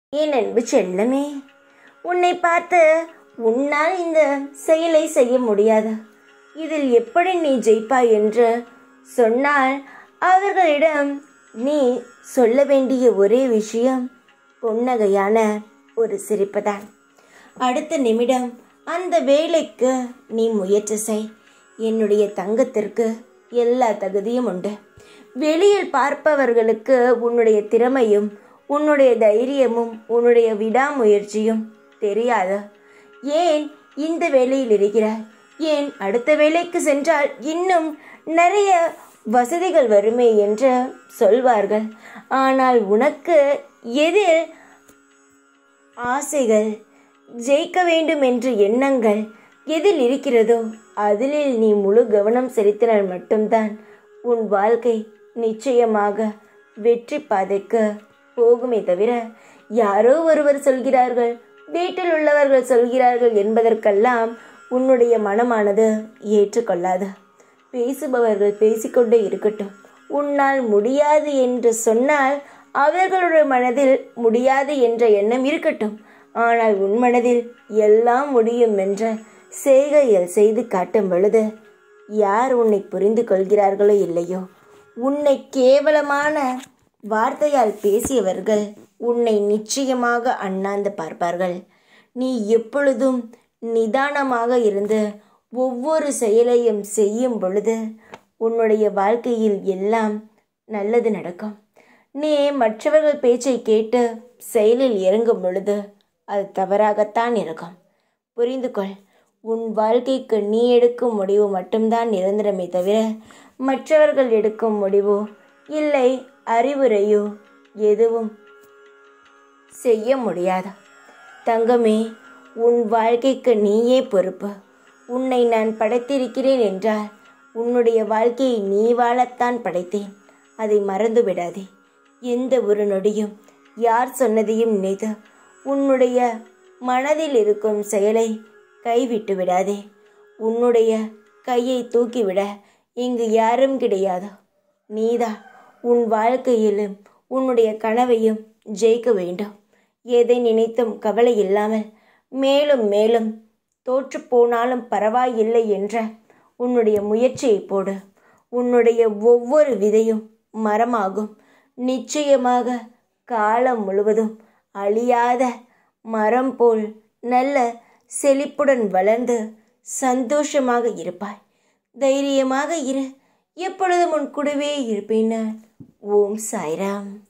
என் அன்பு செல்லமே உன்னை பார்த்து உன்னால் இந்த செயலை செய்ய முடியாது இதில் எப்படி நீ ஜெயிப்பாய் என்று சொன்னால் அவர்களிடம் நீ சொல்ல வேண்டிய ஒரே விஷயம் புன்னகையான ஒரு சிரிப்புதான் அடுத்த நிமிடம் அந்த வேலைக்கு நீ முயற்சி செய் என்னுடைய தங்கத்திற்கு எல்லா தகுதியும் உண்டு வெளியில் பார்ப்பவர்களுக்கு உன்னுடைய திறமையும் உன்னுடைய தைரியமும் உன்னுடைய விடாமுயற்சியும் தெரியாது ஏன் இந்த வேலையில் இருக்கிறாய் ஏன் அடுத்த வேலைக்கு சென்றால் இன்னும் நிறைய வசதிகள் வருமே என்று சொல்வார்கள் ஆனால் உனக்கு எதில் ஆசைகள் ஜெயிக்க வேண்டும் என்ற எண்ணங்கள் எதில் இருக்கிறதோ அதிலில் நீ முழு கவனம் செலுத்தினால் மட்டும்தான் உன் வாழ்க்கை நிச்சயமாக வெற்றி பாதைக்கு போகுமே தவிர யாரோ ஒருவர் சொல்கிறார்கள் வீட்டில் உள்ளவர்கள் சொல்கிறார்கள் என்பதற்கெல்லாம் உன்னுடைய மனமானது ஏற்றுக்கொள்ளாது பேசுபவர்கள் பேசிக்கொண்டே இருக்கட்டும் உன்னால் முடியாது என்று சொன்னால் அவர்களுடைய மனதில் முடியாது என்ற எண்ணம் இருக்கட்டும் ஆனால் உன் மனதில் எல்லாம் முடியும் என்ற செய்கையில் செய்து காட்டும் பொழுது யார் உன்னை புரிந்து கொள்கிறார்களோ இல்லையோ உன்னை கேவலமான வார்த்தையால் பேசியவர்கள் உன்னை நிச்சயமாக அண்ணாந்து பார்ப்பார்கள் நீ எப்பொழுதும் நிதானமாக இருந்து ஒவ்வொரு செயலையும் செய்யும் பொழுது உன்னுடைய வாழ்க்கையில் எல்லாம் நல்லது நடக்கும் நீ மற்றவர்கள் பேச்சை கேட்டு செயலில் இறங்கும் பொழுது அது தவறாகத்தான் இருக்கும் புரிந்து கொள் உன் வாழ்க்கைக்கு நீ எடுக்கும் முடிவு மட்டும்தான் நிரந்தரமே தவிர மற்றவர்கள் எடுக்கும் முடிவோ இல்லை அறிவுரையோ எதுவும் செய்ய முடியாது தங்கமே உன் வாழ்க்கைக்கு நீயே பொறுப்பு உன்னை நான் படைத்திருக்கிறேன் என்றால் உன்னுடைய வாழ்க்கையை நீ வாழத்தான் படைத்தேன் அதை மறந்து விடாதே எந்த ஒரு நொடியும் யார் சொன்னதையும் நினைத்து உன்னுடைய மனதில் இருக்கும் செயலை கைவிட்டு விடாதே உன்னுடைய கையை தூக்கிவிட இங்கு யாரும் கிடையாது நீதான் உன் வாழ்க்கையிலும் உன்னுடைய கனவையும் ஜெயிக்க வேண்டும் எதை நினைத்தும் கவலை இல்லாமல் மேலும் மேலும் தோற்று போனாலும் பரவாயில்லை என்ற உன்னுடைய முயற்சியை போடு உன்னுடைய ஒவ்வொரு விதையும் மரமாகும் நிச்சயமாக காலம் முழுவதும் அழியாத மரம் போல் நல்ல செழிப்புடன் வளர்ந்து சந்தோஷமாக இருப்பாய் தைரியமாக இரு எப்பொழுதும் உன் கூடவே இருப்பேன் நான் ஓம் சாய்ராம்